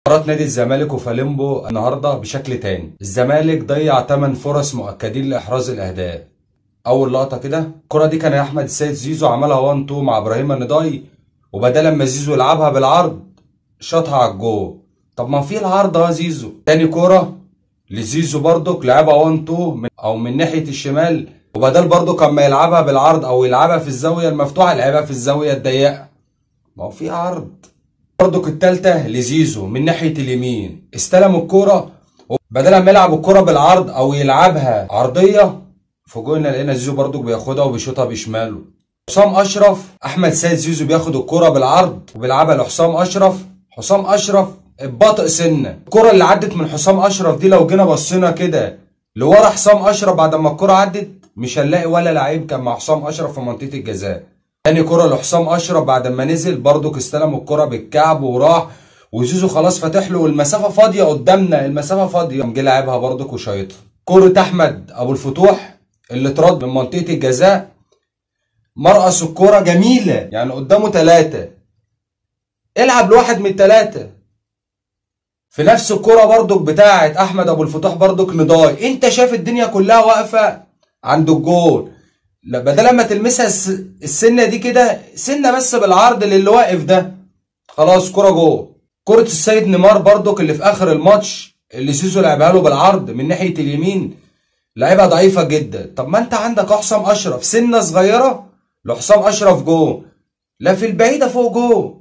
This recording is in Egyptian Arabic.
مباراة نادي الزمالك وفاليمبو النهارده بشكل تاني الزمالك ضيع 8 فرص مؤكدين لاحراز الاهداف اول لقطه كده الكره دي كان احمد السيد زيزو عملها 1 2 مع ابراهيم النضاي وبدل ما زيزو يلعبها بالعرض شاطها على الجول طب ما في العرض اهو زيزو تاني كوره لزيزو برضك لعبها 1 2 من او من ناحيه الشمال وبدل برضك اما يلعبها بالعرض او يلعبها في الزاويه المفتوحه لعبها في الزاويه الضيقه ما هو في عرض برضك التالتة لزيزو من ناحية اليمين استلم الكرة بدل ما يلعب الكرة بالعرض أو يلعبها عرضية فوجئنا لقينا زيزو برضك بياخدها وبيشوطها بشماله حسام أشرف أحمد سيد زيزو بياخد الكرة بالعرض وبيلعبها لحسام أشرف حسام أشرف بطء سنة الكرة اللي عدت من حسام أشرف دي لو جينا بصينا كده لورا حسام أشرف بعد ما الكرة عدت مش هنلاقي ولا لعيب كان مع حسام أشرف في منطقة الجزاء تاني كرة لحسام اشرف بعد ما نزل برضك استلم الكرة بالكعب وراح وزيزو خلاص فاتح له والمسافة فاضية قدامنا المسافة فاضية قام جه لعبها برضك وشايطها كرة احمد ابو الفتوح اللي اترد من منطقة الجزاء مرقص الكرة جميلة يعني قدامه ثلاثة العب لواحد من الثلاثة في نفس الكرة برضك بتاعت احمد ابو الفتوح برضك نضاي انت شايف الدنيا كلها واقفة عند الجول لا بدل ما تلمسها السنه دي كده سنه بس بالعرض للي واقف ده خلاص كرة جوه كرة السيد نيمار برضك اللي في اخر الماتش اللي سيسو لعبها له بالعرض من ناحيه اليمين لعيبه ضعيفه جدا طب ما انت عندك حسام اشرف سنه صغيره لحسام اشرف جوه لا في البعيده فوق جوه